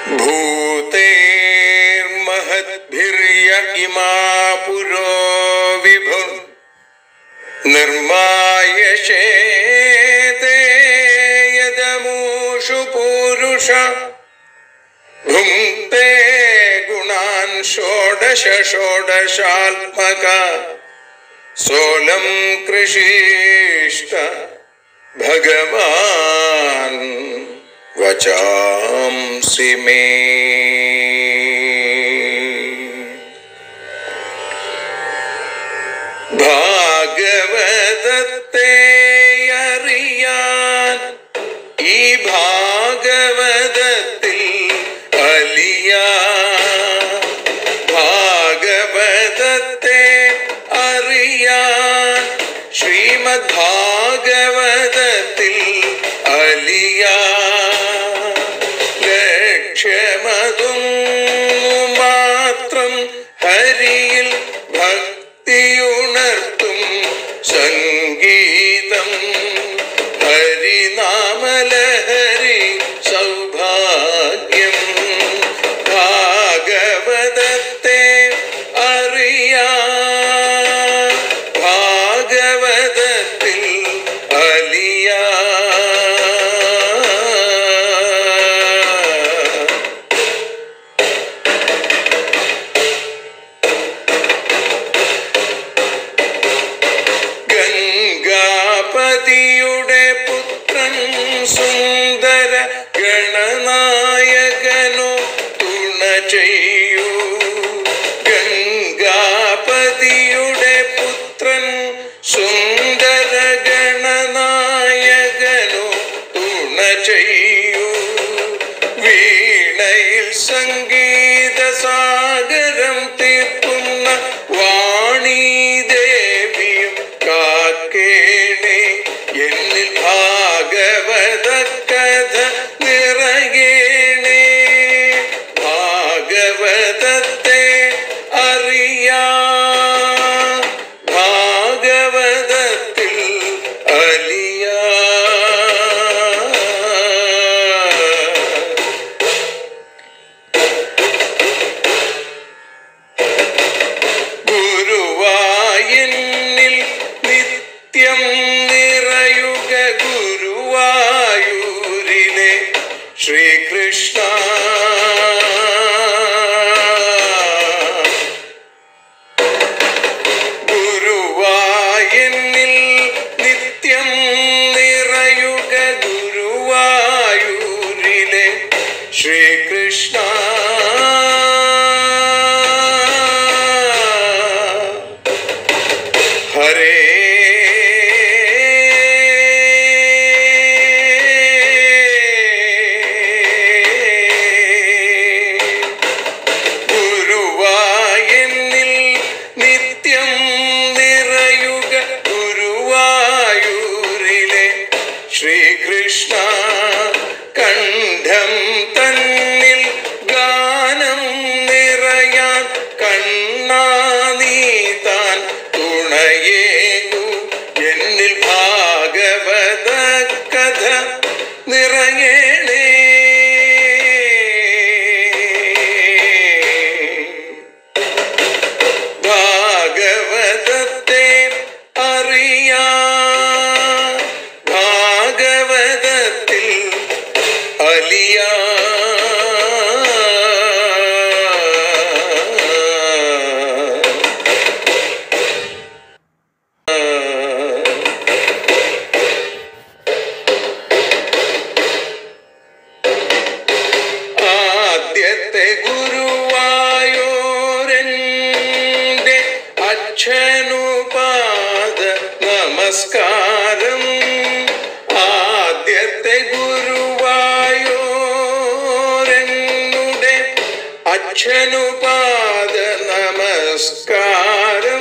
भूतेर्महद्भिर्य इमा पुरो विभुर् निर्मायशेते यदमूषु पूरुष भुङ्क्ते गुणान् षोडश षोडशात्मक सोलं कृषिष्ट भगवान् वचांसि मे ഭാഗവതത്തെ അറിയാൻ ഈ ഭാഗവതത്തിൽ അലിയാൻ ഭാഗവതത്തെ അറിയാൻ ശ്രീമദ് ഭാഗവതത്തിൽ അലിയാൻ ലക്ഷ്യമതൊന്നു മാത്രം ഹരിയിൽ ഭക്തിയുണർത്തും സംഗീതം ഹരിനാമലഹരി സൗഭാഗ്യം ഭാഗവതത്തെ അറിയാ ഭാഗവതത്തിൽ അലിയാ ഗംഗാപതിയുടെ പുത്രൻ സുന്ദര ഗണനായകനോ തുണ ചെയ്യൂ ഗംഗാപതിയുടെ പുത്രൻ സുന്ദര ഗണനായകനോ തുണ ചെയ്യൂ വീണയിൽ സംഗീത സാഗരം തീർക്കുന്ന വാണി ദേവിയും കാക്കേണേ എന്നിൽ ഭാഗവത കഥ നിറയേണേ ഭാഗവതത്തെ അറിയാ ഭാഗവതത്തിൽ അലിയാ ഗുരുവായൂരിൽ നിത്യം നിറയുക ഗുരുവായൂരിലെ ശ്രീകൃഷ്ണ ഗുരുവായൂരിൽ നിത്യം നിറയുക ഗുരുവായൂരിലെ ശ്രീകൃഷ്ണ ഹരേ ഗുരുവായൂരിൽ നിത്യം നിറയുക ഗുരുവായൂരിലെ ശ്രീകൃഷ്ണ കണ്ഠം തന്നിൽ ഗാനം നിറയാൻ കണ്ണാ നീ താൻ തുണയേകു എന്നിൽ ഭാഗവത കഥ നിറയണേ ഭാഗവതത്തെ അറിയാ ഭാഗവതത്തിൽ അലിയാ ആദ്യത്തെ ഗുരുവായൂരൻ്റെ അച്ഛനുപാദ നമസ്കാരം ആദ്യത്തെ ഗുരുവായൂരനുടെ അച്ഛനുപാദ നമസ്കാരം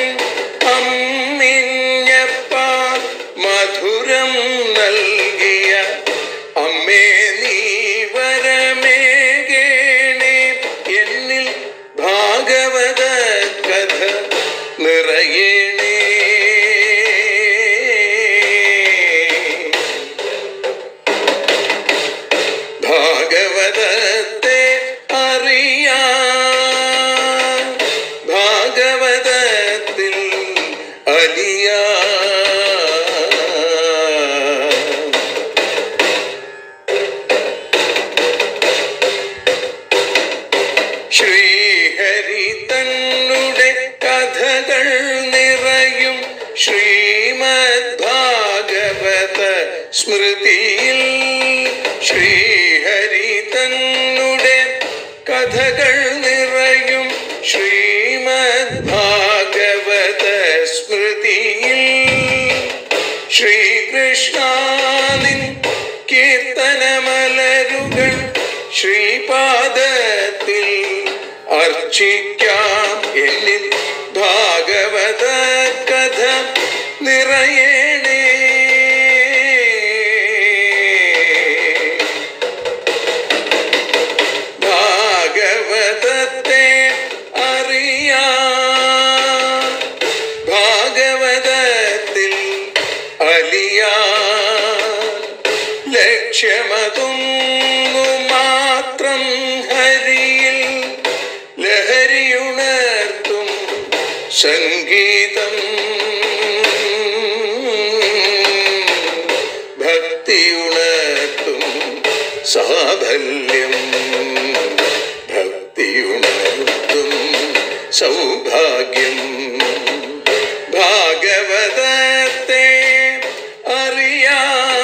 അമ്മിഞ്ഞപ്പ മധുരം നൽകിയ അമ്മേ നീ വരമേകേണേ എന്നിൽ ഭാഗവത കഥ നിറയേണേ ഭാഗവതത്തെ അലിയ ശ്രീഹരി തന്നുടെ കഥകൾ നിറയും ശ്രീമദ് ഭാഗവത സ്മൃതിയിൽ ശ്രീഹരി തന്നുടെ കഥകൾ നിറയും ശ്രീമദ് ഭാഗവത സ്മൃതിയിൽ ശ്രീകൃഷ്ണാനിൻ കീർത്തനമലരുകൾ ശ്രീപാദത്തിൽ അർച്ചിക്കാം എന്നിൽ ഭാഗവത കഥ നിറയണേ ഭാഗവതത്തെ അറിയാ ഭാഗവതത്തിൽ അലിയാ ലക്ഷ്യമതൊന്നു മാത്രം ഹരിയിൽ ലഹരിയുണർത്തും സംഗീതം ഭക്തിയുണർത്തും സാഫല്യം ഭക്തിയുണർത്തും സൗഭാഗ്യം ഭാഗവതത്തെ അറിയാ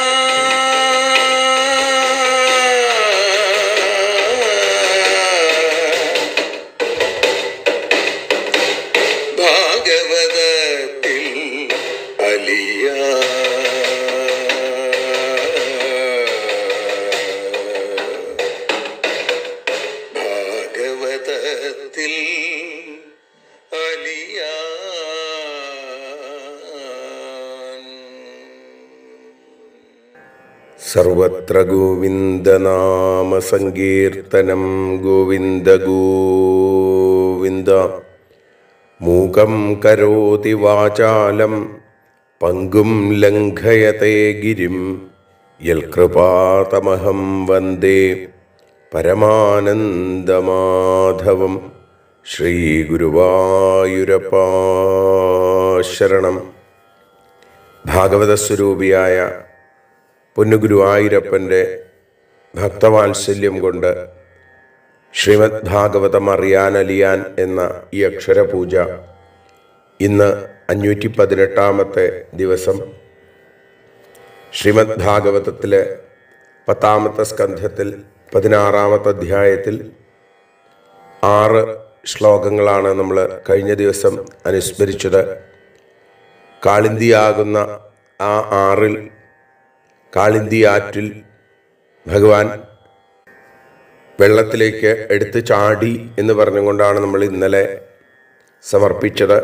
ഭാഗവതത്തിൽ അലിയ ഭാഗവതത്തിൽ അലിയാൻ സർവത്ര ഗോവിന്ദനാമസങ്കീർത്തനം ഗോവിന്ദ ഗോവിന്ദ മൂകം കരോതി വാചാലം പങ്കും ലംഘയത്തെ ഗിരിം യൽകൃപാതമഹം വന്ദേ പരമാനന്ദമാധവം ശ്രീഗുരുവായൂരപ്പാ ശരണം ഭാഗവതസ്വരൂപിയായ പൊന്നുഗുരുവായൂരപ്പൻ്റെ ഭക്തവാത്സല്യം കൊണ്ട് ശ്രീമദ് ഭാഗവതം അറിയാൻ അലിയാൻ എന്ന ഈ അക്ഷരപൂജ ഇന്ന് അഞ്ഞൂറ്റി പതിനെട്ടാമത്തെ ദിവസം ശ്രീമദ് ഭാഗവതത്തിലെ പത്താമത്തെ സ്കന്ധത്തിൽ പതിനാറാമത്തെ അധ്യായത്തിൽ ആറ് ശ്ലോകങ്ങളാണ് നമ്മൾ കഴിഞ്ഞ ദിവസം അനുസ്മരിച്ചത് കാളിന്തിയാകുന്ന ആ ആറിൽ കാളിന്തി ആറ്റിൽ ഭഗവാൻ വെള്ളത്തിലേക്ക് എടുത്ത് ചാടി എന്ന് പറഞ്ഞുകൊണ്ടാണ് നമ്മൾ ഇന്നലെ സമർപ്പിച്ചത്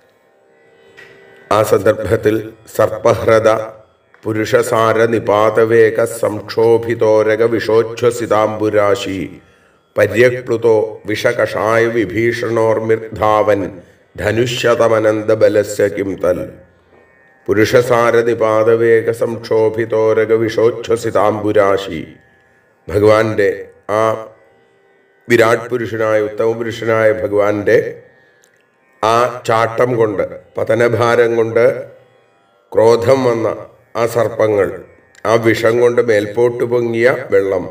ആ സന്ദർഭത്തിൽ സർപ്പഹ്രത പുരുഷസാര നിപാതവേഗ സംക്ഷോഭിതോരക വിഷോച്ഛ്വസിതാംബുരാശി പര്യക്ലുതോ വിഷകഷായ വിഭീഷണോർമിർധാവൻ ധനുഷ്യതമനന്ത ബലസ്യ കിം തൽ പുരുഷസാരഥിപാദവേഗ സംക്ഷോഭിതോരക വിഷോച്ഛ്വസിതാംബുരാശി ഭഗവാന്റെ ആ വിരാട് പുരുഷനായ ഉത്തമ പുരുഷനായ ഭഗവാന്റെ ആ ചാട്ടം കൊണ്ട് പതനഭാരം കൊണ്ട് ക്രോധം വന്ന ആ സർപ്പങ്ങൾ ആ വിഷം കൊണ്ട് മേൽപോട്ട് പൊങ്ങിയ വെള്ളം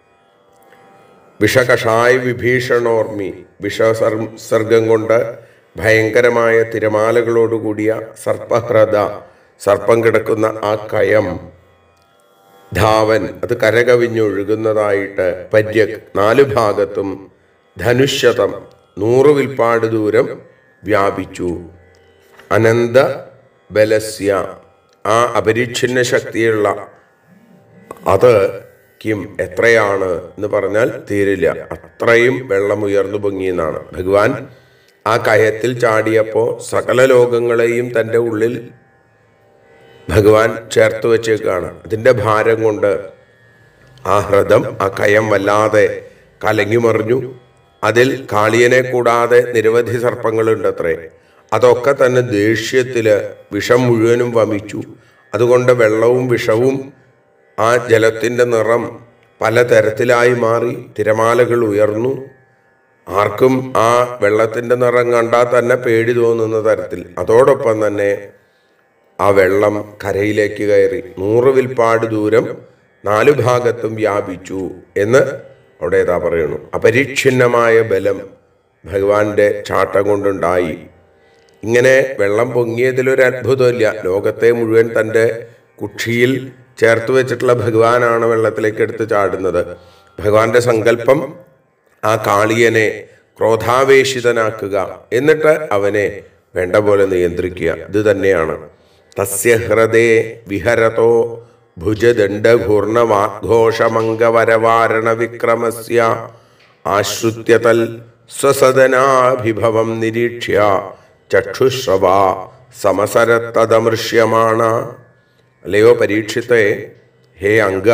വിഷകഷായ വിഭീഷണോർമ്മി വിഷസർഗം കൊണ്ട് ഭയങ്കരമായ തിരമാലകളോടുകൂടിയ സർപ്പഹ്രത സർപ്പം കിടക്കുന്ന ആ കയം ധാവൻ അത് കരകവിഞ്ഞൊഴുകുന്നതായിട്ട് പര്യക് നാലു ഭാഗത്തും ധനുഷ്യതം നൂറ് വിൽപ്പാട് ദൂരം വ്യാപിച്ചു അനന്ത ബലസ്യ ആ അപരിച്ഛിന്ന ശക്തിയുള്ള അത് കിം എത്രയാണ് എന്ന് പറഞ്ഞാൽ തീരില്ല അത്രയും വെള്ളം ഉയർന്നു പൊങ്ങിയെന്നാണ് ഭഗവാൻ ആ കയത്തിൽ ചാടിയപ്പോൾ സകല ലോകങ്ങളെയും തൻ്റെ ഉള്ളിൽ ഭഗവാൻ ചേർത്ത് വെച്ചേക്കാണ് അതിൻ്റെ ഭാരം കൊണ്ട് ആ ഹൃദം ആ കയം വല്ലാതെ കലങ്ങിമറിഞ്ഞു അതിൽ കാളിയനെ കൂടാതെ നിരവധി സർപ്പങ്ങളുണ്ട് അത്രേ അതൊക്കെ തന്നെ ദേഷ്യത്തില് വിഷം മുഴുവനും വമിച്ചു അതുകൊണ്ട് വെള്ളവും വിഷവും ആ ജലത്തിൻ്റെ നിറം പലതരത്തിലായി മാറി തിരമാലകൾ ഉയർന്നു ആർക്കും ആ വെള്ളത്തിൻ്റെ നിറം കണ്ടാൽ തന്നെ പേടി തോന്നുന്ന തരത്തിൽ അതോടൊപ്പം തന്നെ ആ വെള്ളം കരയിലേക്ക് കയറി നൂറ് വിൽപ്പാട് ദൂരം നാലു ഭാഗത്തും വ്യാപിച്ചു എന്ന് അവിടെ ഏതാ പറയുന്നു അപരിച്ഛിന്നമായ ബലം ഭഗവാന്റെ ചാട്ടം കൊണ്ടുണ്ടായി ഇങ്ങനെ വെള്ളം പൊങ്ങിയതിലൊരു അത്ഭുതമില്ല ലോകത്തെ മുഴുവൻ തൻ്റെ കുക്ഷിയിൽ ചേർത്ത് വെച്ചിട്ടുള്ള ഭഗവാനാണ് വെള്ളത്തിലേക്ക് എടുത്ത് ചാടുന്നത് ഭഗവാന്റെ സങ്കല്പം ആ കാളിയനെ ക്രോധാവേശിതനാക്കുക എന്നിട്ട് അവനെ വേണ്ട പോലെ നിയന്ത്രിക്കുക ഇത് തന്നെയാണ് തസ്യ ഹൃദേ വിഹരതോ ഭുജദണ്ഡഘൂർണവാഘോഷമംഗവരവാരണ വിക്രമസ്യ ആശ്രുത്യതൽ സ്വസദനാഭിഭവം നിരീക്ഷ്യ ചക്ഷുശ്രവ സമസരത്തദമൃഷ്യമാണ അല്ലയോ പരീക്ഷിത്തെ ഹേ അംഗ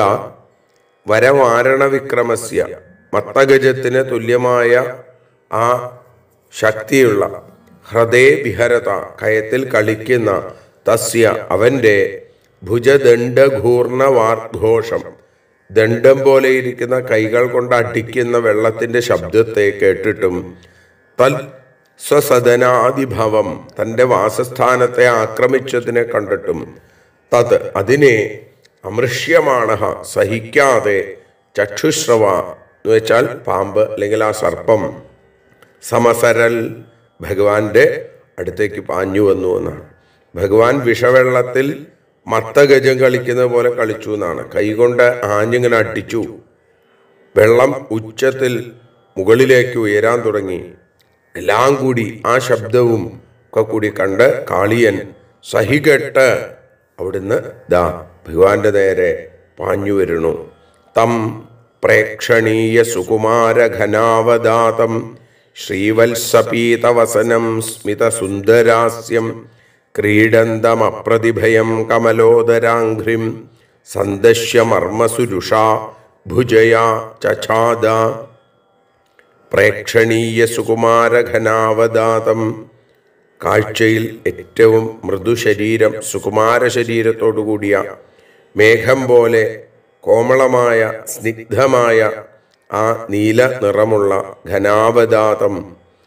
വരവാരണ വിക്രമസ്യ മത്തഗജത്തിന് തുല്യമായ ആ ശക്തിയുള്ള ഹൃദയ വിഹരത കയത്തിൽ കളിക്കുന്ന തസ്യ അവന്റെ ഭുജദണ്ഡഘൂർണ വാർഘോഷം ദണ്ഡം പോലെ ഇരിക്കുന്ന കൈകൾ കൊണ്ട് അടിക്കുന്ന വെള്ളത്തിന്റെ ശബ്ദത്തെ കേട്ടിട്ടും തൽ സ്വസദനാദിഭവം തന്റെ വാസസ്ഥാനത്തെ ആക്രമിച്ചതിനെ കണ്ടിട്ടും തത് അതിനെ അമൃഷ്യമാണ സഹിക്കാതെ ചക്ഷുശ്രവ എന്ന് വെച്ചാൽ പാമ്പ് അല്ലെങ്കിൽ ആ സർപ്പം സമസരൽ ഭഗവാന്റെ അടുത്തേക്ക് പാഞ്ഞു വന്നു എന്നാണ് ഭഗവാൻ വിഷവെള്ളത്തിൽ മത്തഗജം കളിക്കുന്ന പോലെ കളിച്ചു എന്നാണ് കൈകൊണ്ട് ആഞ്ഞിങ്ങനെ അടിച്ചു വെള്ളം ഉച്ചത്തിൽ മുകളിലേക്ക് ഉയരാൻ തുടങ്ങി എല്ലാം കൂടി ആ ശബ്ദവും ഒക്കെ കൂടി കണ്ട് കാളിയൻ സഹികെട്ട് അവിടുന്ന് ദാ ഭഗവാന്റെ നേരെ പാഞ്ഞു വരുന്നു തം പ്രേക്ഷണീയ സുകുമാര ഘനാവദാതം ശ്രീവത്സപീതവസനം സ്മിതസുന്ദരാസ്യം ക്രീഡന്തമപ്രതിഭയം കമലോദരാഘ്രിം സന്ദശ്യമർമ്മസുരുഷാ ഭുജയാ ചഛാദ പ്രേക്ഷണീയ സുകുമാരഘനാവദാതം കാഴ്ചയിൽ ഏറ്റവും മൃദുശരീരം സുകുമാര ശരീരത്തോടു കൂടിയ മേഘം പോലെ കോമളമായ സ്നിഗ്ധമായ ആ നീല നിറമുള്ള ഘനാവദാതം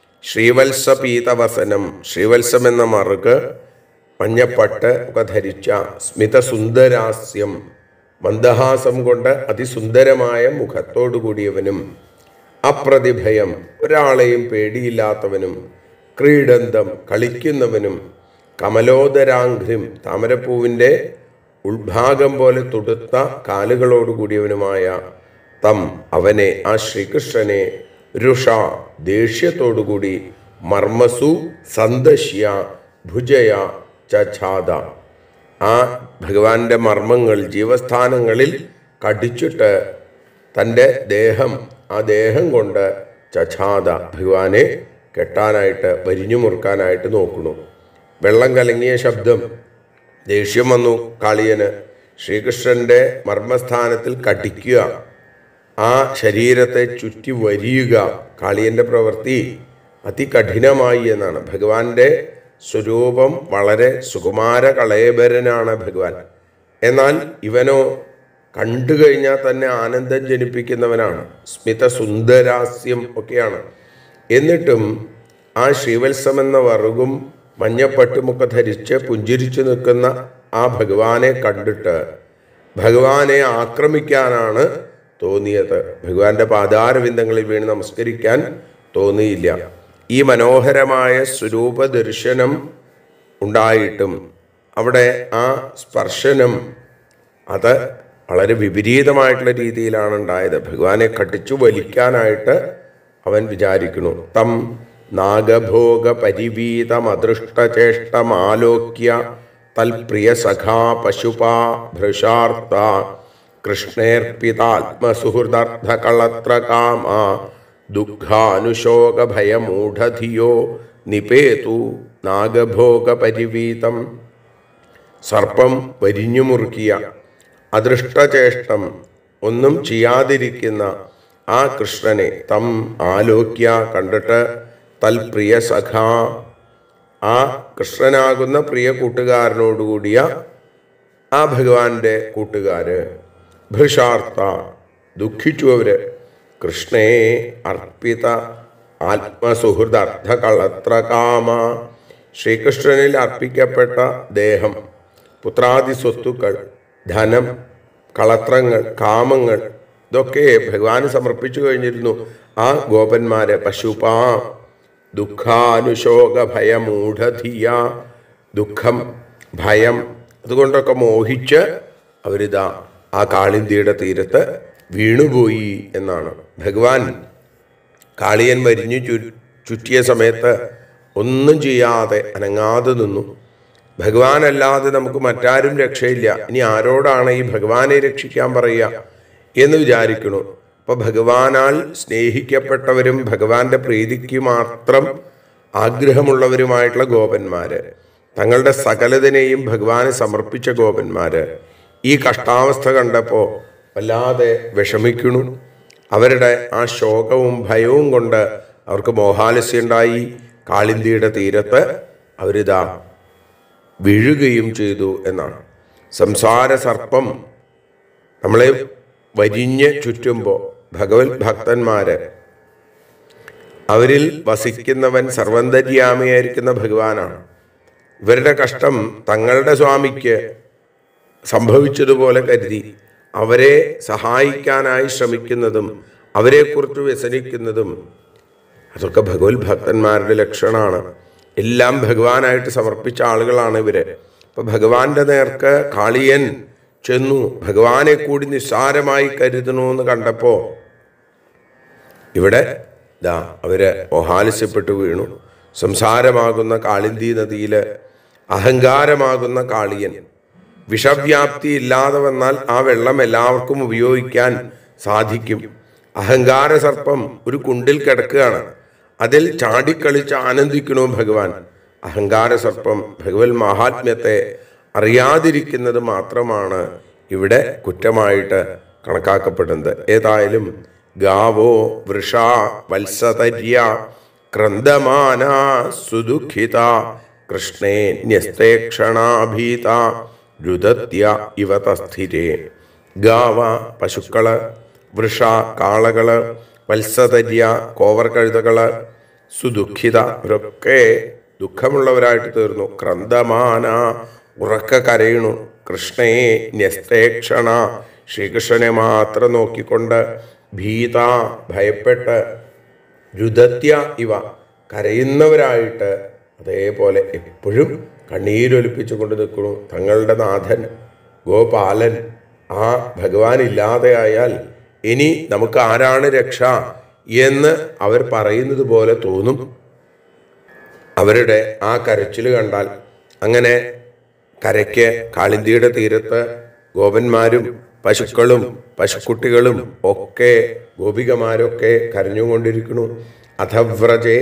ശ്രീവത്സപീതവസനം ശ്രീവത്സം എന്ന മറുക് മഞ്ഞപ്പട്ട് ഒക്കെ ധരിച്ച സ്മിതസുന്ദരാസ്യം മന്ദഹാസം കൊണ്ട് അതിസുന്ദരമായ മുഖത്തോടു കൂടിയവനും അപ്രതിഭയം ഒരാളെയും പേടിയില്ലാത്തവനും ക്രീഡന്തം കളിക്കുന്നവനും കമലോദരാഘ്രിം താമരപ്പൂവിൻ്റെ ഉൾഭാഗം പോലെ തുടുത്ത കാലുകളോടുകൂടിയവനുമായ തം അവനെ ആ ശ്രീകൃഷ്ണനെ രുഷ ദേഷ്യത്തോടുകൂടി മർമ്മസു സന്ദശ്യ ഭുജയ ചാദ ആ ഭഗവാന്റെ മർമ്മങ്ങൾ ജീവസ്ഥാനങ്ങളിൽ കടിച്ചിട്ട് തൻ്റെ ദേഹം ആ ദേഹം കൊണ്ട് ചഛാദ ഭഗവാനെ കെട്ടാനായിട്ട് വരിഞ്ഞു മുറുക്കാനായിട്ട് നോക്കുന്നു വെള്ളം കലങ്ങിയ ശബ്ദം ദേഷ്യം വന്നു കാളിയന് ശ്രീകൃഷ്ണന്റെ മർമ്മസ്ഥാനത്തിൽ കടിക്കുക ആ ശരീരത്തെ ചുറ്റി വരിയുക കാളിയന്റെ പ്രവൃത്തി അതികഠിനമായി എന്നാണ് ഭഗവാന്റെ സ്വരൂപം വളരെ സുകുമാര കളയബരനാണ് ഭഗവാൻ എന്നാൽ ഇവനോ കണ്ടു കഴിഞ്ഞാൽ തന്നെ ആനന്ദം ജനിപ്പിക്കുന്നവനാണ് സ്മിത സുന്ദരാസ്യം ഒക്കെയാണ് എന്നിട്ടും ആ ശ്രീവത്സം എന്ന വറുകും മഞ്ഞപ്പട്ടുമൊക്കെ ധരിച്ച് പുഞ്ചിരിച്ചു നിൽക്കുന്ന ആ ഭഗവാനെ കണ്ടിട്ട് ഭഗവാനെ ആക്രമിക്കാനാണ് തോന്നിയത് ഭഗവാന്റെ പാതാരവിന്ദങ്ങളിൽ വീണ് നമസ്കരിക്കാൻ തോന്നിയില്ല ഈ മനോഹരമായ സ്വരൂപ ദർശനം ഉണ്ടായിട്ടും അവിടെ ആ സ്പർശനം അത് വളരെ വിപരീതമായിട്ടുള്ള രീതിയിലാണ് ഉണ്ടായത് ഭഗവാനെ കടിച്ചു വലിക്കാനായിട്ട് അവൻ വിചാരിക്കുന്നു തം നാഗഭോഗ പരിവീതമദൃഷ്ടചേഷ്ടമാലോക്യ തൽപ്രിയ സഖാ പശുപാ ഭൃഷാർത്ത കൃഷ്ണേർപ്പിതാത്മസുഹൃദാർത്ഥകളത്രകാമ ദുഃഖാനുശോകഭയമൂഢധിയോ നിപേതു നാഗഭോഗ പരിവീതം സർപ്പം വരിഞ്ഞു മുറുക്കിയ അദൃഷ്ടചേഷ്ടം ഒന്നും ചെയ്യാതിരിക്കുന്ന ആ കൃഷ്ണനെ തം ആലോക്യ കണ്ടിട്ട് തൽപ്രിയ സഖാ ആ കൃഷ്ണനാകുന്ന പ്രിയ കൂട്ടുകാരനോടുകൂടിയ ആ ഭഗവാന്റെ കൂട്ടുകാര് ഭൃഷാർത്ഥ ദുഃഖിച്ചു അവര് കൃഷ്ണേ അർപ്പിത ആത്മസുഹൃദർത്ഥ കളത്ര കാമ ശ്രീകൃഷ്ണനിൽ അർപ്പിക്കപ്പെട്ട ദേഹം പുത്രാദി സ്വത്തുക്കൾ ധനം കളത്രങ്ങൾ കാമങ്ങൾ ഇതൊക്കെ ഭഗവാന് സമർപ്പിച്ചു കഴിഞ്ഞിരുന്നു ആ ഗോപന്മാരെ പശുപാ ദുഃഖാനുശോക ഭയമൂഢധിയ ദുഃഖം ഭയം അതുകൊണ്ടൊക്കെ മോഹിച്ച് അവരിതാ ആ കാളിന്തിയുടെ തീരത്ത് വീണുപോയി എന്നാണ് ഭഗവാൻ കാളിയൻ വരിഞ്ഞു ചു ചുറ്റിയ സമയത്ത് ഒന്നും ചെയ്യാതെ അനങ്ങാതെ നിന്നു ഭഗവാനല്ലാതെ നമുക്ക് മറ്റാരും രക്ഷയില്ല ഇനി ആരോടാണ് ഈ ഭഗവാനെ രക്ഷിക്കാൻ പറയുക എന്ന് വിചാരിക്കണു അപ്പൊ ഭഗവാനാൽ സ്നേഹിക്കപ്പെട്ടവരും ഭഗവാന്റെ പ്രീതിക്ക് മാത്രം ആഗ്രഹമുള്ളവരുമായിട്ടുള്ള ഗോപന്മാര് തങ്ങളുടെ സകലതിനെയും ഭഗവാന് സമർപ്പിച്ച ഗോപന്മാര് ഈ കഷ്ടാവസ്ഥ കണ്ടപ്പോ വല്ലാതെ വിഷമിക്കണു അവരുടെ ആ ശോകവും ഭയവും കൊണ്ട് അവർക്ക് മോഹാലസ്യമുണ്ടായി കാളിന്തിയുടെ തീരത്ത് അവരിതാ വീഴുകയും ചെയ്തു എന്നാണ് സംസാര സർപ്പം നമ്മളെ വരിഞ്ഞ് ചുറ്റുമ്പോൾ ഭഗവത് ഭക്തന്മാര് അവരിൽ വസിക്കുന്നവൻ സർവന്തര്യാമിയായിരിക്കുന്ന ഭഗവാനാണ് ഇവരുടെ കഷ്ടം തങ്ങളുടെ സ്വാമിക്ക് സംഭവിച്ചതുപോലെ കരുതി അവരെ സഹായിക്കാനായി ശ്രമിക്കുന്നതും അവരെക്കുറിച്ച് വ്യസനിക്കുന്നതും അതൊക്കെ ഭഗവത് ഭക്തന്മാരുടെ ലക്ഷണമാണ് എല്ലാം ഭഗവാനായിട്ട് സമർപ്പിച്ച ആളുകളാണ് ഇവര് അപ്പൊ ഭഗവാന്റെ നേർക്ക് കാളിയൻ ചെന്നു ഭഗവാനെ കൂടി നിസ്സാരമായി കരുതണു എന്ന് കണ്ടപ്പോ ഇവിടെ ദാ അവര് മോഹാലസ്യപ്പെട്ടു വീണു സംസാരമാകുന്ന കാളിന്തി നദിയില് അഹങ്കാരമാകുന്ന കാളിയൻ വിഷവ്യാപ്തി ഇല്ലാതെ വന്നാൽ ആ വെള്ളം എല്ലാവർക്കും ഉപയോഗിക്കാൻ സാധിക്കും അഹങ്കാര സർപ്പം ഒരു കുണ്ടിൽ കിടക്കുകയാണ് അതിൽ ചാടിക്കളിച്ച് ആനന്ദിക്കണു ഭഗവാൻ അഹങ്കാര സർപ്പം ഭഗവത് മഹാത്മ്യത്തെ അറിയാതിരിക്കുന്നത് മാത്രമാണ് ഇവിടെ കുറ്റമായിട്ട് കണക്കാക്കപ്പെടുന്നത് ഏതായാലും ഗാവോ വൃഷ വത്സതര്യ ക്രന്ദമാന സുദുഃഖിത കൃഷ്ണേ ന്യസ്തേക്ഷണാഭീത രുദത്യ ഇവ തസ്ഥിരേ ഗാവ പശുക്കള് വൃഷ കാളകള് വത്സതര്യ കോവർ കഴുതകള് സുദുഃഖിത ഇവരൊക്കെ ദുഃഖമുള്ളവരായിട്ട് തീർന്നു ക്രന്ദമാന ഉറക്ക കരയണു കൃഷ്ണയെ ന്യസ്തേക്ഷണ ശ്രീകൃഷ്ണനെ മാത്രം നോക്കിക്കൊണ്ട് ഭീത ഭയപ്പെട്ട് രുദത്യ ഇവ കരയുന്നവരായിട്ട് അതേപോലെ എപ്പോഴും കണ്ണീരൊലിപ്പിച്ചു കൊണ്ട് നിൽക്കുന്നു തങ്ങളുടെ നാഥൻ ഗോപാലൻ ആ ഭഗവാൻ ഇല്ലാതെയായാൽ ഇനി നമുക്ക് ആരാണ് രക്ഷ എന്ന് അവർ പറയുന്നത് പോലെ തോന്നും അവരുടെ ആ കരച്ചിൽ കണ്ടാൽ അങ്ങനെ കരയ്ക്ക് കാളിന്തിയുടെ തീരത്ത് ഗോപന്മാരും പശുക്കളും പശുക്കുട്ടികളും ഒക്കെ ഗോപികമാരൊക്കെ കരഞ്ഞുകൊണ്ടിരിക്കുന്നു അധവ്രജേ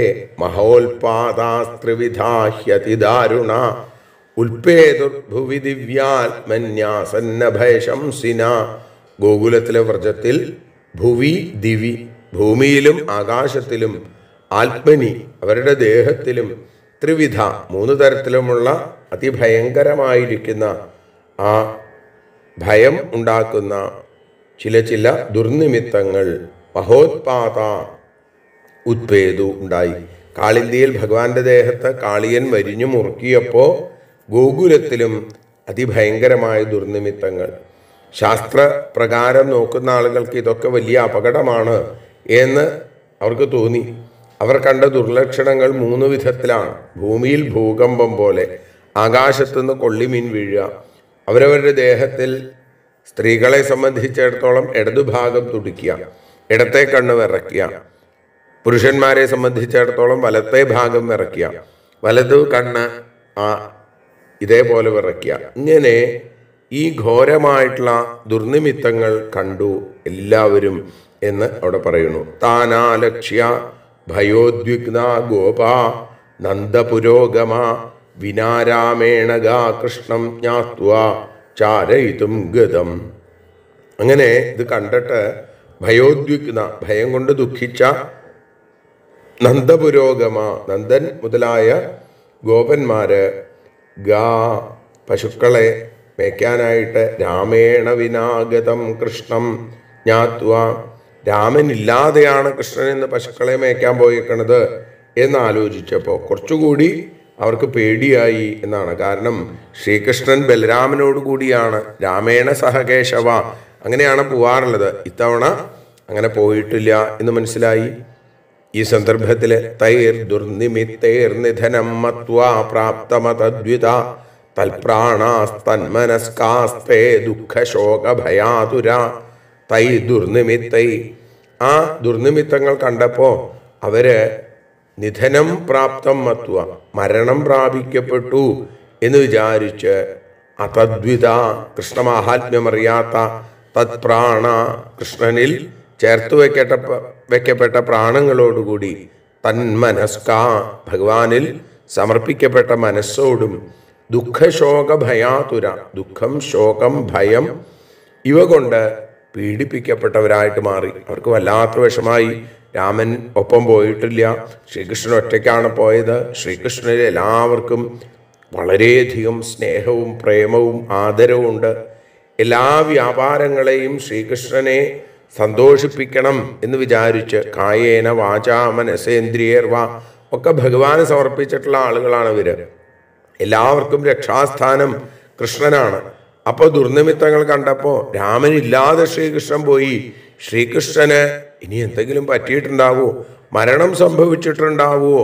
മഹോൽപാദാസ്ത്രിവിധാഹ്യതിദാരുണ ഉൽപേതുർഭുവി ദിവ്യാത്മന്യാസന്നഭയശംസിന ഗോകുലത്തിലെ വ്രജത്തിൽ ഭുവി ദിവി ഭൂമിയിലും ആകാശത്തിലും ആത്മനി അവരുടെ ദേഹത്തിലും ത്രിവിധ മൂന്ന് തരത്തിലുമുള്ള അതിഭയങ്കരമായിരിക്കുന്ന ആ ഭയം ഉണ്ടാക്കുന്ന ചില ചില ദുർനിമിത്തങ്ങൾ മഹോത്പാത ഉത്പേതു ഉണ്ടായി കാളിന്തിയിൽ ഭഗവാന്റെ ദേഹത്ത് കാളിയൻ വരിഞ്ഞു മുറുക്കിയപ്പോ ഗോകുലത്തിലും അതിഭയങ്കരമായ ദുർനിമിത്തങ്ങൾ ശാസ്ത്രപ്രകാരം നോക്കുന്ന ആളുകൾക്ക് ഇതൊക്കെ വലിയ അപകടമാണ് എന്ന് അവർക്ക് തോന്നി അവർ കണ്ട ദുർലക്ഷണങ്ങൾ മൂന്ന് വിധത്തിലാണ് ഭൂമിയിൽ ഭൂകമ്പം പോലെ ആകാശത്തുനിന്ന് കൊള്ളിമീൻ വീഴുക അവരവരുടെ ദേഹത്തിൽ സ്ത്രീകളെ സംബന്ധിച്ചിടത്തോളം ഇടതുഭാഗം തുടിക്കുക ഇടത്തെ കണ്ണ് വിറയ്ക്കുക പുരുഷന്മാരെ സംബന്ധിച്ചിടത്തോളം വലത്തെ ഭാഗം വിറയ്ക്കുക വലതു കണ്ണ് ആ ഇതേപോലെ വിറയ്ക്കുക ഇങ്ങനെ ഈ ഘോരമായിട്ടുള്ള ദുർനിമിത്തങ്ങൾ കണ്ടു എല്ലാവരും എന്ന് അവിടെ പറയുന്നു താനാലക്ഷ്യ ഭയോദ്വിഗ്ന ഗോപ നന്ദപുരോഗമ വിനാരാമേണഗാ കൃഷ്ണം ജ്ഞാത്വ ചാരയിതും ഗതം അങ്ങനെ ഇത് കണ്ടിട്ട് ഭയോദ്വിഗ്ന ഭയം കൊണ്ട് ദുഃഖിച്ച നന്ദപുരോഗമ നന്ദൻ മുതലായ ഗോപന്മാര് ഗാ പശുക്കളെ മേയ്ക്കാനായിട്ട് രാമേണ വിനാഗതം കൃഷ്ണം ജ്ഞാത്വ രാമനില്ലാതെയാണ് കൃഷ്ണൻ എന്ന് പശുക്കളെ മേയ്ക്കാൻ പോയേക്കണത് എന്ന് ആലോചിച്ചപ്പോൾ കുറച്ചുകൂടി അവർക്ക് പേടിയായി എന്നാണ് കാരണം ശ്രീകൃഷ്ണൻ ബലരാമനോട് കൂടിയാണ് രാമേണ സഹകേശവ അങ്ങനെയാണ് പോവാറുള്ളത് ഇത്തവണ അങ്ങനെ പോയിട്ടില്ല എന്ന് മനസ്സിലായി ഈ സന്ദർഭത്തിൽ തൈർ ദുർനിമിത്തേർ നിധനം മത്വാ പ്രാപ്തമതദ്വിത തൽപ്രാണാസ്തന്മനസ്കാസ്തേ ദുഃഖശോകഭയാതുര തൈ ദുർനിമിത്തൈ ആ ദുർനിമിത്തങ്ങൾ കണ്ടപ്പോ അവര് നിധനം പ്രാപ്തം മത്വ മരണം പ്രാപിക്കപ്പെട്ടു എന്ന് വിചാരിച്ച് അതദ്വിത കൃഷ്ണമാഹാത്മ്യമറിയാത്ത തത്പ്രാണ കൃഷ്ണനിൽ ചേർത്ത് വെക്കട്ട വെക്കപ്പെട്ട പ്രാണങ്ങളോടുകൂടി തന്മനസ്ക ഭഗവാനിൽ സമർപ്പിക്കപ്പെട്ട മനസ്സോടും ദുഃഖശോക ഭയാതുര ദുഃഖം ശോകം ഭയം ഇവ കൊണ്ട് പീഡിപ്പിക്കപ്പെട്ടവരായിട്ട് മാറി അവർക്ക് വല്ലാത്ത വിഷമായി രാമൻ ഒപ്പം പോയിട്ടില്ല ശ്രീകൃഷ്ണൻ ഒറ്റയ്ക്കാണ് പോയത് ശ്രീകൃഷ്ണനിൽ എല്ലാവർക്കും വളരെയധികം സ്നേഹവും പ്രേമവും ആദരവും ഉണ്ട് എല്ലാ വ്യാപാരങ്ങളെയും ശ്രീകൃഷ്ണനെ സന്തോഷിപ്പിക്കണം എന്ന് വിചാരിച്ച് കായേന വാച മനസേന്ദ്രിയർവ ഒക്കെ ഭഗവാന് സമർപ്പിച്ചിട്ടുള്ള ആളുകളാണ് ഇവര് എല്ലാവർക്കും രക്ഷാസ്ഥാനം കൃഷ്ണനാണ് അപ്പോൾ ദുർനിമിത്തങ്ങൾ കണ്ടപ്പോൾ രാമനില്ലാതെ ശ്രീകൃഷ്ണൻ പോയി ശ്രീകൃഷ്ണന് ഇനി എന്തെങ്കിലും പറ്റിയിട്ടുണ്ടാവോ മരണം സംഭവിച്ചിട്ടുണ്ടാവുമോ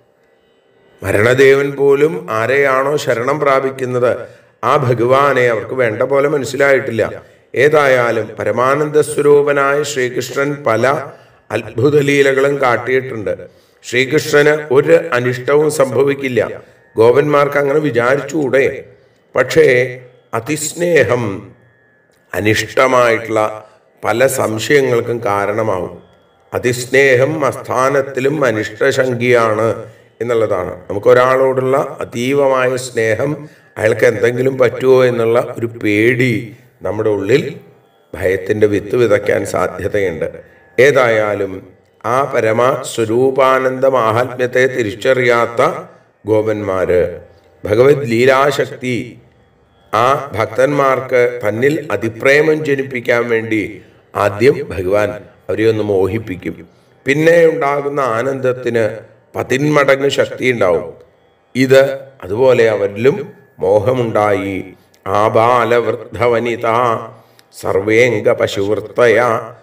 മരണദേവൻ പോലും ആരെയാണോ ശരണം പ്രാപിക്കുന്നത് ആ ഭഗവാനെ അവർക്ക് വേണ്ട പോലെ മനസ്സിലായിട്ടില്ല ഏതായാലും പരമാനന്ദ സ്വരൂപനായ ശ്രീകൃഷ്ണൻ പല അത്ഭുത ലീലകളും കാട്ടിയിട്ടുണ്ട് ശ്രീകൃഷ്ണന് ഒരു അനിഷ്ടവും സംഭവിക്കില്ല ഗോപന്മാർക്ക് അങ്ങനെ വിചാരിച്ചുകൂടെ പക്ഷേ അതിസ്നേഹം അനിഷ്ടമായിട്ടുള്ള പല സംശയങ്ങൾക്കും കാരണമാവും അതിസ്നേഹം അസ്ഥാനത്തിലും അനിഷ്ടശങ്കിയാണ് എന്നുള്ളതാണ് നമുക്ക് ഒരാളോടുള്ള അതീവമായ സ്നേഹം അയാൾക്ക് എന്തെങ്കിലും പറ്റുമോ എന്നുള്ള ഒരു പേടി നമ്മുടെ ഉള്ളിൽ ഭയത്തിൻ്റെ വിത്ത് വിതയ്ക്കാൻ സാധ്യതയുണ്ട് ഏതായാലും ആ പരമ സ്വരൂപാനന്ദ മാഹാത്മ്യത്തെ തിരിച്ചറിയാത്ത ഗോപന്മാര് ഭഗവത് ലീലാശക്തി ആ ഭക്തന്മാർക്ക് തന്നിൽ അതിപ്രേമം ജനിപ്പിക്കാൻ വേണ്ടി ആദ്യം ഭഗവാൻ അവരെ ഒന്ന് മോഹിപ്പിക്കും പിന്നെ ഉണ്ടാകുന്ന ആനന്ദത്തിന് പതിന്മടങ്ങ് ശക്തി ഉണ്ടാവും ഇത് അതുപോലെ അവരിലും മോഹമുണ്ടായി ആബാലവൃദ്ധവനിത സർവേംഗ പശുവൃത്തയ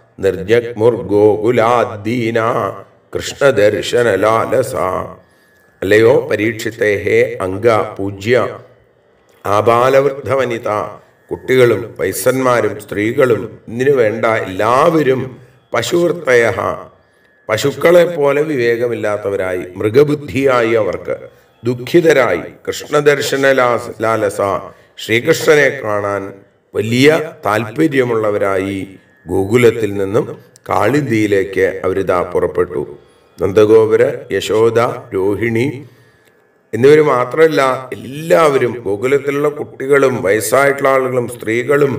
നിർജഗ്മുർഗോകുലാദീന കൃഷ്ണദർശനലാലസ അല്ലയോ പരീക്ഷിത്തെ ഹേ അംഗ പൂജ്യ ആബാലവൃദ്ധവനിത കുട്ടികളും വയസ്സന്മാരും സ്ത്രീകളും ഇതിനു വേണ്ട എല്ലാവരും പശുവൃത്തയ പശുക്കളെ പോലെ വിവേകമില്ലാത്തവരായി മൃഗബുദ്ധിയായി അവർക്ക് ദുഃഖിതരായി കൃഷ്ണദർശന ലാസ് ലാലസ ശ്രീകൃഷ്ണനെ കാണാൻ വലിയ താല്പര്യമുള്ളവരായി ഗോകുലത്തിൽ നിന്നും കാളിന്തിയിലേക്ക് അവരിതാ പുറപ്പെട്ടു നന്ദഗോപുര യശോദ രോഹിണി എന്നിവർ മാത്രമല്ല എല്ലാവരും ഗോകുലത്തിലുള്ള കുട്ടികളും വയസ്സായിട്ടുള്ള ആളുകളും സ്ത്രീകളും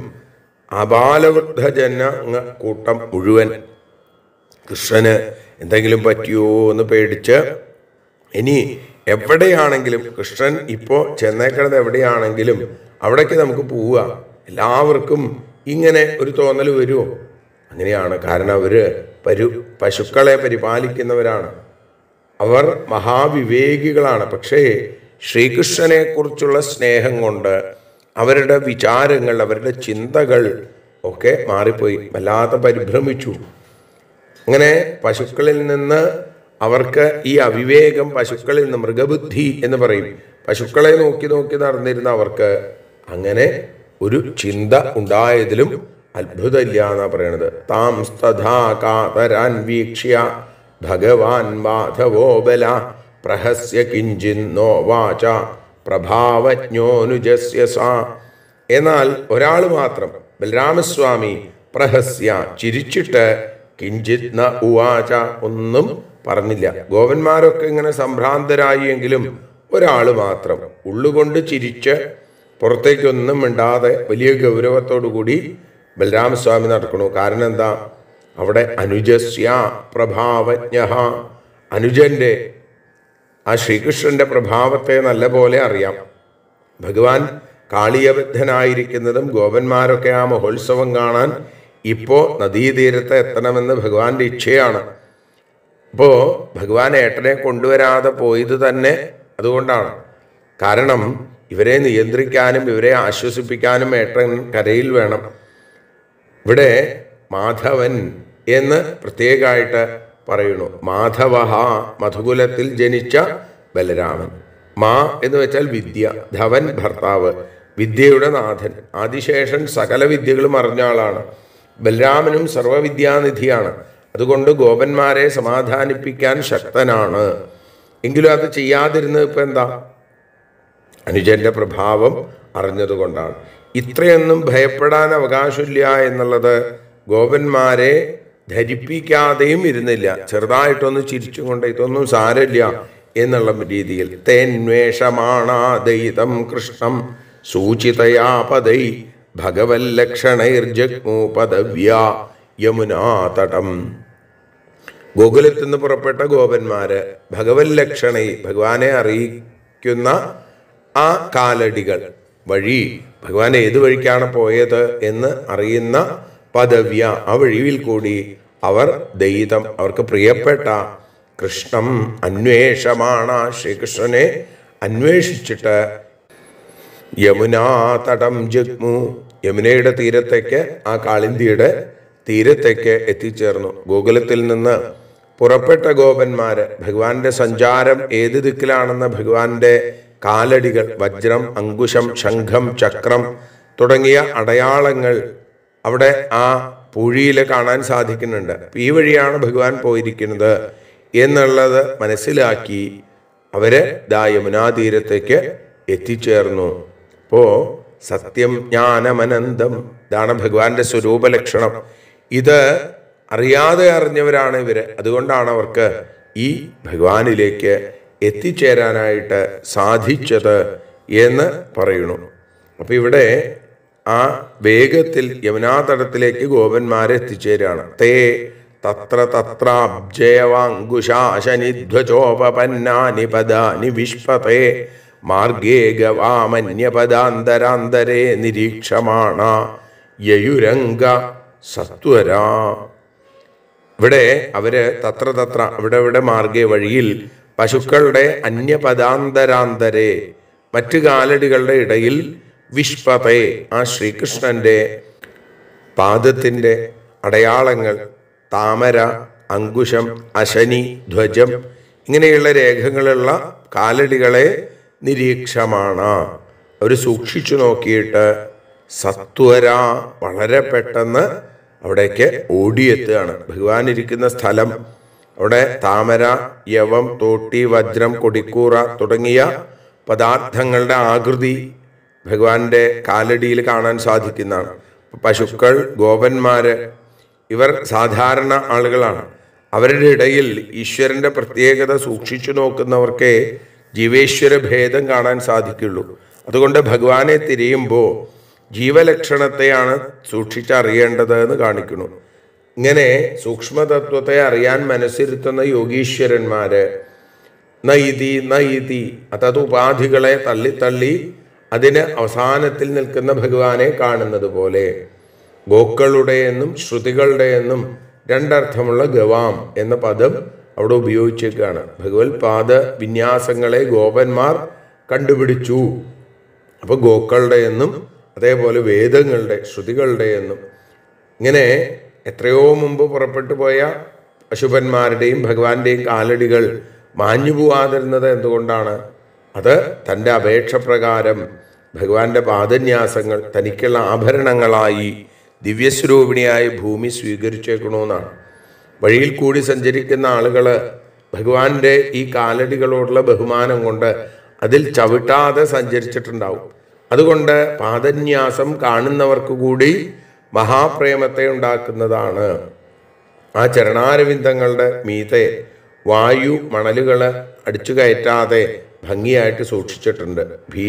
അപാലവൃദ്ധജന കൂട്ടം മുഴുവൻ കൃഷ്ണന് എന്തെങ്കിലും പറ്റിയോ എന്ന് പേടിച്ച് ഇനി എവിടെയാണെങ്കിലും കൃഷ്ണൻ ഇപ്പോൾ ചെന്നേക്കണത് എവിടെയാണെങ്കിലും അവിടേക്ക് നമുക്ക് പോവുക എല്ലാവർക്കും ഇങ്ങനെ ഒരു തോന്നൽ വരുമോ അങ്ങനെയാണ് കാരണം അവര് പരു പശുക്കളെ പരിപാലിക്കുന്നവരാണ് അവർ മഹാവിവേകികളാണ് പക്ഷേ ശ്രീകൃഷ്ണനെ കുറിച്ചുള്ള സ്നേഹം കൊണ്ട് അവരുടെ വിചാരങ്ങൾ അവരുടെ ചിന്തകൾ ഒക്കെ മാറിപ്പോയി വല്ലാതെ പരിഭ്രമിച്ചു അങ്ങനെ പശുക്കളിൽ നിന്ന് അവർക്ക് ഈ അവിവേകം പശുക്കളിൽ നിന്ന് മൃഗബുദ്ധി എന്ന് പറയും പശുക്കളെ നോക്കി നോക്കി നടന്നിരുന്ന അവർക്ക് അങ്ങനെ ഒരു ചിന്ത ഉണ്ടായതിലും അത്ഭുതമില്ല എന്നാ പറയണത് താം സ്തഥാ കാതരാൻ വീക്ഷ്യ ഭഗവാൻ മാധവോ ബല പ്രഹസ്യ കിഞ്ചിന്നോ വാച പ്രഭാവജ്ഞോനുജസ്യ സാ എന്നാൽ ഒരാൾ മാത്രം ബലരാമസ്വാമി പ്രഹസ്യ ചിരിച്ചിട്ട് കിഞ്ചിത് ന ഉവാച ഒന്നും പറഞ്ഞില്ല ഗോപന്മാരൊക്കെ ഇങ്ങനെ സംഭ്രാന്തരായി എങ്കിലും ഒരാൾ മാത്രം ഉള്ളുകൊണ്ട് ചിരിച്ച് പുറത്തേക്കൊന്നും മിണ്ടാതെ വലിയ ഗൗരവത്തോടു കൂടി ബലരാമസ്വാമി നടക്കണു കാരണം എന്താ അവിടെ അനുജസ്യ പ്രഭാവജ്ഞ അനുജന്റെ ആ ശ്രീകൃഷ്ണന്റെ പ്രഭാവത്തെ നല്ല പോലെ അറിയാം ഭഗവാൻ കാളിയബദ്ധനായിരിക്കുന്നതും ഗോപന്മാരൊക്കെ ആ മഹോത്സവം കാണാൻ ഇപ്പോ നദീതീരത്ത് എത്തണമെന്ന് ഭഗവാന്റെ ഇച്ഛയാണ് അപ്പോ ഭഗവാൻ ഏട്ടനെ കൊണ്ടുവരാതെ പോയത് തന്നെ അതുകൊണ്ടാണ് കാരണം ഇവരെ നിയന്ത്രിക്കാനും ഇവരെ ആശ്വസിപ്പിക്കാനും ഏട്ടൻ കരയിൽ വേണം ഇവിടെ മാധവൻ എന്ന് പ്രത്യേകമായിട്ട് പറയുന്നു മാധവഹ മധുകുലത്തിൽ ജനിച്ച ബലരാമൻ മാ എന്ന് വെച്ചാൽ വിദ്യ ധവൻ ഭർത്താവ് വിദ്യയുടെ നാഥൻ ആദിശേഷൻ സകല വിദ്യകളും അറിഞ്ഞ ആളാണ് ബലരാമനും സർവവിദ്യാനിധിയാണ് അതുകൊണ്ട് ഗോപന്മാരെ സമാധാനിപ്പിക്കാൻ ശക്തനാണ് എങ്കിലും അത് ചെയ്യാതിരുന്നത് ഇപ്പം എന്താ അനുജന്റെ പ്രഭാവം അറിഞ്ഞതുകൊണ്ടാണ് ഇത്രയൊന്നും ഭയപ്പെടാൻ അവകാശമില്ല എന്നുള്ളത് ഗോപന്മാരെ ധരിപ്പിക്കാതെയും ഇരുന്നില്ല ചെറുതായിട്ടൊന്ന് ചിരിച്ചും കൊണ്ട് ഇതൊന്നും സാരമില്ല എന്നുള്ള രീതിയിൽ തേന്വേഷമാണാദയിതം കൃഷ്ണം സൂചിതയാ പദൈ ഭഗവല്ലക്ഷണൈർജഗ്മു പദവ്യ യമുനാതടം ഗോകുലത്തിൽ നിന്ന് പുറപ്പെട്ട ഗോപന്മാര് ഭഗവത് ലക്ഷണൈ ഭഗവാനെ അറിയിക്കുന്ന ആ കാലടികൾ വഴി ഭഗവാൻ ഏത് വഴിക്കാണ് പോയത് എന്ന് അറിയുന്ന പദവ്യ ആ വഴിയിൽ കൂടി അവർ ദയിതം അവർക്ക് പ്രിയപ്പെട്ട കൃഷ്ണം അന്വേഷമാണ് ശ്രീകൃഷ്ണനെ അന്വേഷിച്ചിട്ട് യമുനാ തടം ജഗ്മു യമുനയുടെ തീരത്തേക്ക് ആ കാളിന്തിയുടെ തീരത്തേക്ക് എത്തിച്ചേർന്നു ഗോകുലത്തിൽ നിന്ന് പുറപ്പെട്ട ഗോപന്മാര് ഭഗവാന്റെ സഞ്ചാരം ഏത് ദിക്കിലാണെന്ന് ഭഗവാന്റെ കാലടികൾ വജ്രം അങ്കുശം ശംഖം ചക്രം തുടങ്ങിയ അടയാളങ്ങൾ അവിടെ ആ പൂഴിയിൽ കാണാൻ സാധിക്കുന്നുണ്ട് അപ്പൊ ഈ വഴിയാണ് ഭഗവാൻ പോയിരിക്കുന്നത് എന്നുള്ളത് മനസ്സിലാക്കി അവര് ദാ യമുനാ തീരത്തേക്ക് എത്തിച്ചേർന്നു അപ്പോ സത്യം ജ്ഞാനമനന്തം ഇതാണ് ഭഗവാന്റെ സ്വരൂപ ലക്ഷണം ഇത് അറിയാതെ അറിഞ്ഞവരാണ് ഇവര് അതുകൊണ്ടാണ് അവർക്ക് ഈ ഭഗവാനിലേക്ക് എത്തിച്ചേരാനായിട്ട് സാധിച്ചത് എന്ന് പറയുന്നു അപ്പൊ ഇവിടെ ആ വേഗത്തിൽ യമുനാതടത്തിലേക്ക് ഗോപന്മാരെ എത്തിച്ചേരാണ് തേ തത്ര തത്രാബ്ജയവാങ്കുശാശനിധ്വജോപപന്നാനി പദാനി വിഷ്പതേ മാർഗേ ഗവാമന്യപദാന്തരാന്തരേ നിരീക്ഷമാണ യയുരംഗ സത്വരാ ഇവിടെ അവര് തത്ര തത്ര ഇവിടെ ഇവിടെ മാർഗേ വഴിയിൽ പശുക്കളുടെ അന്യപദാന്തരാന്തരെ മറ്റു കാലടികളുടെ ഇടയിൽ വിഷ്പതേ ആ ശ്രീകൃഷ്ണന്റെ പാദത്തിന്റെ അടയാളങ്ങൾ താമര അങ്കുശം അശനി ധ്വജം ഇങ്ങനെയുള്ള രേഖകളുള്ള കാലടികളെ നിരീക്ഷമാണ് അവർ സൂക്ഷിച്ചു നോക്കിയിട്ട് സത്വര വളരെ പെട്ടെന്ന് അവിടേക്ക് ഓടിയെത്തുകയാണ് ഭഗവാൻ ഇരിക്കുന്ന സ്ഥലം അവിടെ താമര യവം തോട്ടി വജ്രം കൊടിക്കൂറ തുടങ്ങിയ പദാർത്ഥങ്ങളുടെ ആകൃതി ഭഗവാന്റെ കാലടിയിൽ കാണാൻ സാധിക്കുന്നതാണ് പശുക്കൾ ഗോപന്മാര് ഇവർ സാധാരണ ആളുകളാണ് അവരുടെ ഇടയിൽ ഈശ്വരന്റെ പ്രത്യേകത സൂക്ഷിച്ചു നോക്കുന്നവർക്കേ ജീവേശ്വര ഭേദം കാണാൻ സാധിക്കുള്ളൂ അതുകൊണ്ട് ഭഗവാനെ തിരയുമ്പോൾ ജീവലക്ഷണത്തെയാണ് സൂക്ഷിച്ചറിയേണ്ടത് എന്ന് കാണിക്കുന്നു ഇങ്ങനെ സൂക്ഷ്മതത്വത്തെ അറിയാൻ മനസ്സിരുത്തുന്ന യോഗീശ്വരന്മാര് നയിതി നയിതി അതത് ഉപാധികളെ തള്ളി തള്ളി അതിന് അവസാനത്തിൽ നിൽക്കുന്ന ഭഗവാനെ കാണുന്നത് പോലെ ഗോക്കളുടെ എന്നും ശ്രുതികളുടെ എന്നും രണ്ടർത്ഥമുള്ള ഗവാം എന്ന പദം അവിടെ ഉപയോഗിച്ചേക്കാണ് ഭഗവത് പാദ വിന്യാസങ്ങളെ ഗോപന്മാർ കണ്ടുപിടിച്ചു അപ്പൊ ഗോക്കളുടെ എന്നും അതേപോലെ വേദങ്ങളുടെ ശ്രുതികളുടെ എന്നും ഇങ്ങനെ എത്രയോ മുമ്പ് പുറപ്പെട്ടു പോയ പശുപന്മാരുടെയും ഭഗവാന്റെയും കാലടികൾ മാഞ്ഞു പോവാതിരുന്നത് എന്തുകൊണ്ടാണ് അത് തൻ്റെ അപേക്ഷ പ്രകാരം ഭഗവാന്റെ പാദന്യാസങ്ങൾ തനിക്കുള്ള ആഭരണങ്ങളായി ദിവ്യസ്വരൂപിണിയായ ഭൂമി സ്വീകരിച്ചേക്കണമെന്നാണ് വഴിയിൽ കൂടി സഞ്ചരിക്കുന്ന ആളുകൾ ഭഗവാന്റെ ഈ കാലടികളോടുള്ള ബഹുമാനം കൊണ്ട് അതിൽ ചവിട്ടാതെ സഞ്ചരിച്ചിട്ടുണ്ടാവും അതുകൊണ്ട് പാദന്യാസം കാണുന്നവർക്ക് കൂടി മഹാപ്രേമത്തെ ഉണ്ടാക്കുന്നതാണ് ആ ചരണാരവിന്ദങ്ങളുടെ മീതെ വായു മണലുകൾ അടിച്ചു കയറ്റാതെ ഭംഗിയായിട്ട് സൂക്ഷിച്ചിട്ടുണ്ട്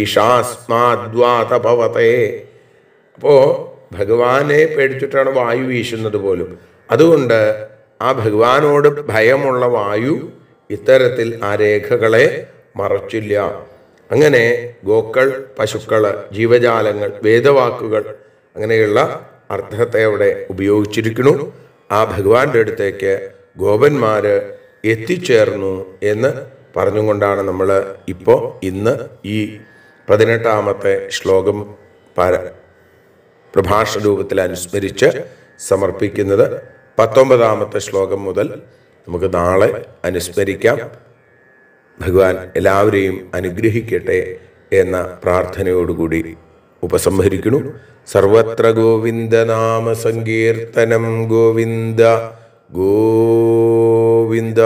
ഭീഷാസ്മാദ്വാതഭവതേ അപ്പോ ഭഗവാനെ പേടിച്ചിട്ടാണ് വായു വീശുന്നത് പോലും അതുകൊണ്ട് ആ ഭഗവാനോട് ഭയമുള്ള വായു ഇത്തരത്തിൽ ആ രേഖകളെ മറച്ചില്ല അങ്ങനെ ഗോക്കൾ പശുക്കള് ജീവജാലങ്ങൾ വേദവാക്കുകൾ അങ്ങനെയുള്ള അർത്ഥത്തെ അവിടെ ഉപയോഗിച്ചിരിക്കുന്നു ആ ഭഗവാന്റെ അടുത്തേക്ക് ഗോപന്മാര് എത്തിച്ചേർന്നു എന്ന് പറഞ്ഞുകൊണ്ടാണ് നമ്മൾ ഇപ്പോൾ ഇന്ന് ഈ പതിനെട്ടാമത്തെ ശ്ലോകം പാര പ്രഭാഷണ രൂപത്തിൽ അനുസ്മരിച്ച് സമർപ്പിക്കുന്നത് പത്തൊമ്പതാമത്തെ ശ്ലോകം മുതൽ നമുക്ക് നാളെ അനുസ്മരിക്കാം ഭഗവാൻ എല്ലാവരെയും അനുഗ്രഹിക്കട്ടെ എന്ന പ്രാർത്ഥനയോടുകൂടി ഉപസംഹരിക്കുന്നു സർവത്ര ഗോവിന്ദനാമ സങ്കീർത്തനം ഗോവിന്ദ ഗോവിന്ദ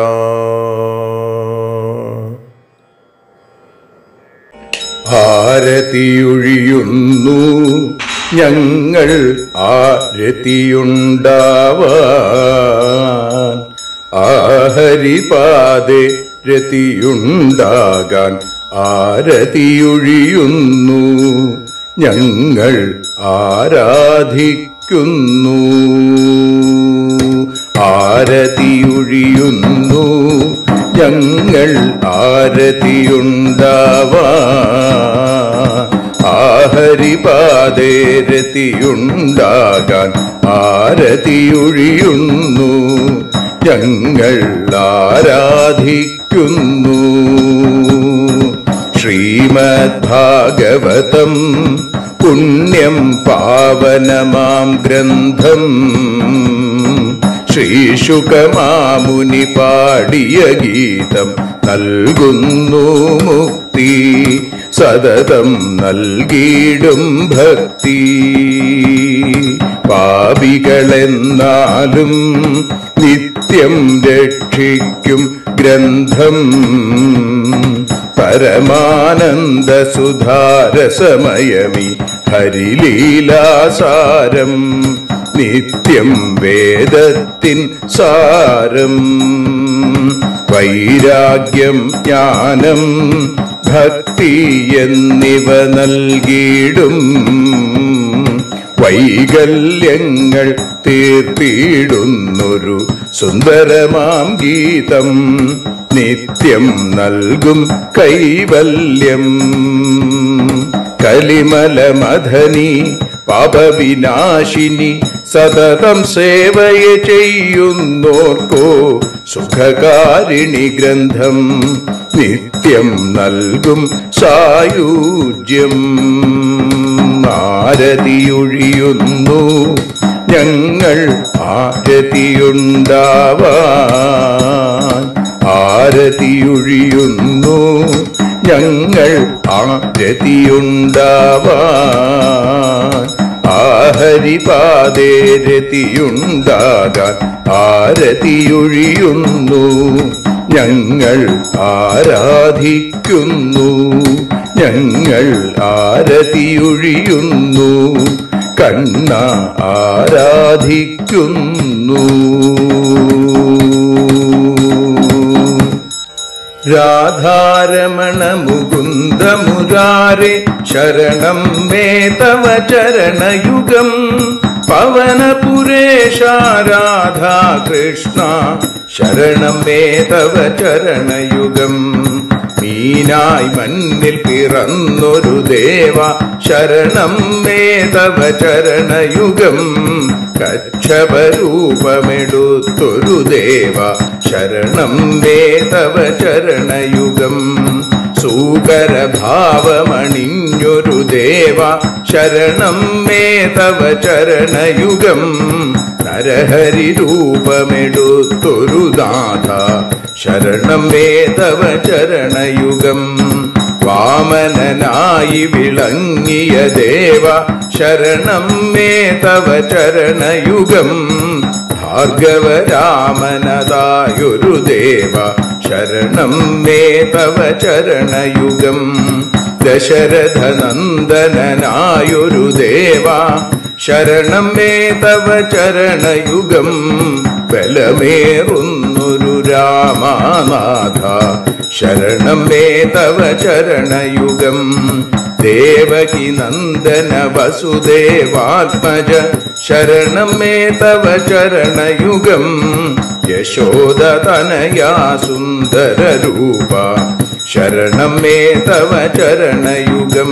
ആരതിയൊഴിയുന്നു ഞങ്ങൾ ആരതിയുണ്ടാവാൻ ആഹരിപാതെ രതിയുണ്ടാകാൻ ആരതിയൊഴിയുന്നു ഞങ്ങൾ ആരാധിക്കുന്നു ആരതിയൊഴിയുന്നു ഞങ്ങൾ ആരതിയുണ്ടാവാൻ ആഹരിപാതേരതിയുണ്ടാകാൻ ആരതിയൊഴിയുന്നു ഞങ്ങൾ ആരാധിക്കുന്നു ശ്രീമദ് ഭാഗവതം പുണ്യം പാവനമാം ഗ്രന്ഥം ശ്രീശുകമാമുനി പാടിയ ഗീതം നൽകുന്നു മുക്തി സതതം നൽകിയിടും ഭക്തി പാപികളെന്നാലും നിത്യം രക്ഷിക്കും ഗ്രന്ഥം പരമാനന്ദ സുധാരസമയമി ഹരിലീലാസാരം നിത്യം വേദത്തിൻ സാരം വൈരാഗ്യം ജ്ഞാനം ഭക്തി എന്നിവ നൽകിയിടും വൈകല്യങ്ങൾ തീർത്തിയിടുന്നൊരു സുന്ദരമാം ഗീതം നിത്യം നൽകും കൈവല്യം കലിമല മഥനി പാപവിനാശിനി സതതം സേവയ ചെയ്യുന്നോർക്കോ സുഖകാരിണി ഗ്രന്ഥം നിത്യം നൽകും സായുജ്യം ആരതിയൊഴിയുന്നു ഞങ്ങൾ ആരതിയുണ്ടാവാൻ ആരതിയൊഴിയുന്നു ഞങ്ങൾ ആരതിയുണ്ടാവാൻ ആഹരിപാതേ രതിയുണ്ടാകാൻ ആരതിയൊഴിയുന്നു ഞങ്ങൾ ആരാധിക്കുന്നു ഞങ്ങൾ ആരതിയൊഴിയുന്നു കണ്ണ ആരാധിക്കുന്നു രാധാരമണ മുകുന്ദ മുരാരെ ശരണം മേ തവ ചരണയുഗം പവനപുരേശ രാധാ കൃഷ്ണ ശരണം മേ തവ ചരണയുഗം മീനായി മണ്ണിൽ പിറന്നൊരു ദേവ ശരണം മേ തവ ചരണയുഗം കക്ഷപരൂപമെടുത്തൊരു ദേവ ശരണം മേ തവ ചരണയുഗം സൂകരഭാവമണിഞ്ഞൊരു ദേവ ശരണം മേ തവ ചരണയുഗം നരഹരി രൂപമെടുത്തൊരു നാഥ ശരണം മേ തവ ചരണയുഗം വാമനനായി വിളങ്ങിയ ദേവ ശരണം മേ തവ ചരണയുഗം ഭാർഗവരാമനതായൊരു ദേവ ശരണം മേ തവ ചരണയുഗം ദശരഥ നന്ദനായൊരു ദേവ ശരണം മേ തവ ചരണയുഗം ബലമേറുന്നൊരു രാമനാഥ ശരണം മേ തവ ചരണയുഗം ദേവകി നന്ദന വസുദേവാത്മജ ശരണം മേ തവ ചരണയുഗം യശോദതനയാ സുന്ദര രൂപ ശരണം മേ തവ ചരണയുഗം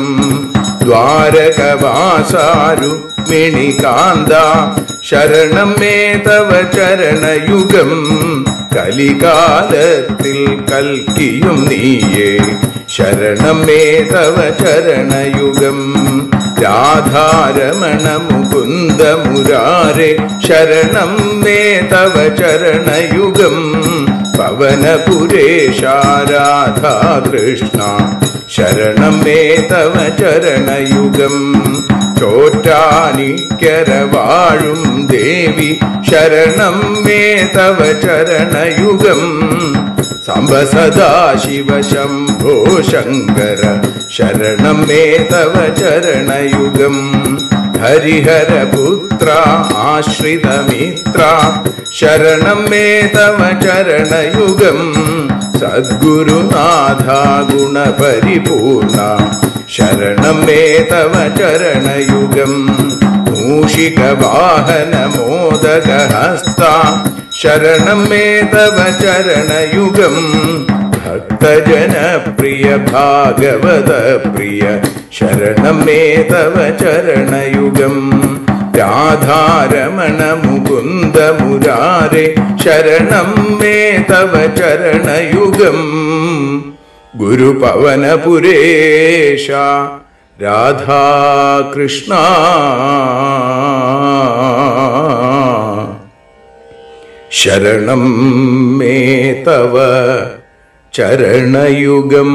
ദ്വാരകവാസാരുക്മിണികാന്ത ശരണം മേ തവ ചരണയുഗം കലികാലത്തിൽ കൽക്കിയും നീയേ ശരണം മേ തവ ചരണയുഗം രാധാരമണ മുകുന്ദ മുരാരെ ശരണം മേ തവ ചരണയുഗം പവനപുരേശ രാധാ കൃഷ്ണ ശരണം മേ തവ ചരണയുഗം ചോറ്റാനിക്കര വാഴും ദേവി ശരണം മേ തവ ചരണയുഗം സാംബ സദാശിവ ശംഭോ ശങ്കര ശരണം മേ തവ ചരണയുഗം ഹരിഹരപുത്ര ആശ്രിതമിത്ര ശരണം മേ തവ ചരണയുഗം സദ്ഗുരുനാഥ ഗുണപരിപൂർണ ശരണം മേ തവ ചരണയുഗം മൂഷിക വാഹന മോദകഹസ്ത ശരണം മേ തവ ചരണയുഗം ഭക്തജനപ്രിയ ഭാഗവത പ്രിയ ശരണം മേ തവ ചരണയുഗം രാധാരമണ മുകുന്ദ മുരാരെ ശരണം മേ തവ ചരണയുഗം ഗുരുപവനപുരേശ രാധാകൃഷ്ണ ശരണം മേ തവ ചരണയുഗം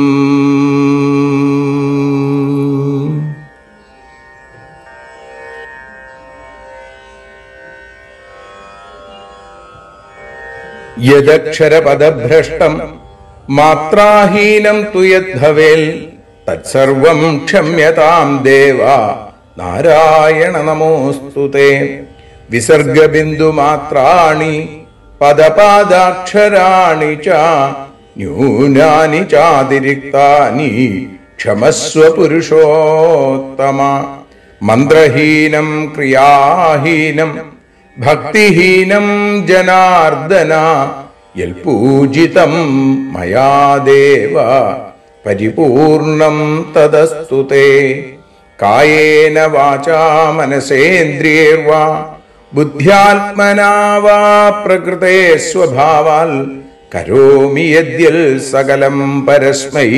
യദക്ഷരപദഭ്രഷ്ടം മാത്രാഹീനം തു യദ്ഭവേൽ തത്സർവം ക്ഷമ്യതാം ദേവ നാരായണ നമോസ്തുതേ വിസർഗബിന്ദുമാത്രാണി പദപാദാക്ഷരാണി ച ന്യൂനാനി ചാതിരിക്താനി ക്ഷമസ്വ പുരുഷോത്തമ മന്ത്രഹീനം ക്രിയാഹീനം ഭക്തിഹീനം ജനാർദ്ദന യൽപൂജിതം മയാ ദേവ പരിപൂർണം തദസ്തു തേ കായേന വാചാ മനസേന്ദ്രിയേർവാ ബുദ്ധ്യാത്മനാ വാ പ്രകൃതേ സ്വഭാവാൽ കരോമി യദ്യൽ സകലം പരസ്മൈ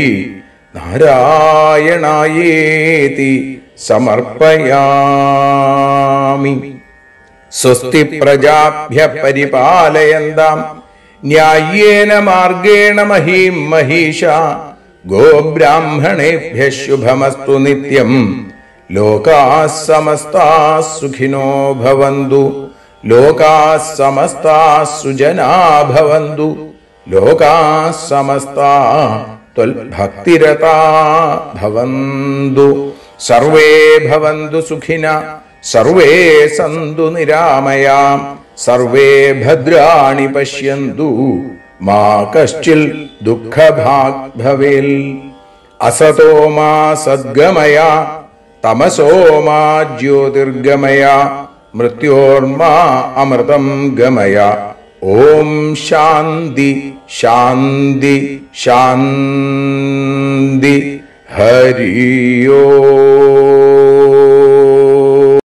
നാരായണായേതി സമർപ്പയാമി സ്വസ്തി പ്രജാഭ്യ പരിപാലയന്താം ന്യായേന മാർഗേണ മഹീം മഹീഷ ഗോബ്രാഹ്മണേഭ്യ ശുഭമസ്തു നിത്യം ലോകാ സമസ്താ സുഖിനോ ഭവന്തു ലോകാ സമസ്താ സുജനാ ഭവന്തു ലോകാ സമസ്താ ത്വൽഭക്തിരതാ ഭവന്തു സർവേ ഭവന്തു സുഖിന സർവേ സന്തു നിരാമയാം സർവേ ഭദ്രാണി പശ്യന്തു മാ കശ്ചിൽ ദുഃഖഭാഗ് ഭവേൽ അസതോ മാ സദ്ഗമയ തമസോ മാ ജ്യോതിർഗമയ മൃത്യോർമാ അമൃതം ഗമയ ഓം ശാന്തി ശാന്തി ശാന്തി ഹരിയോ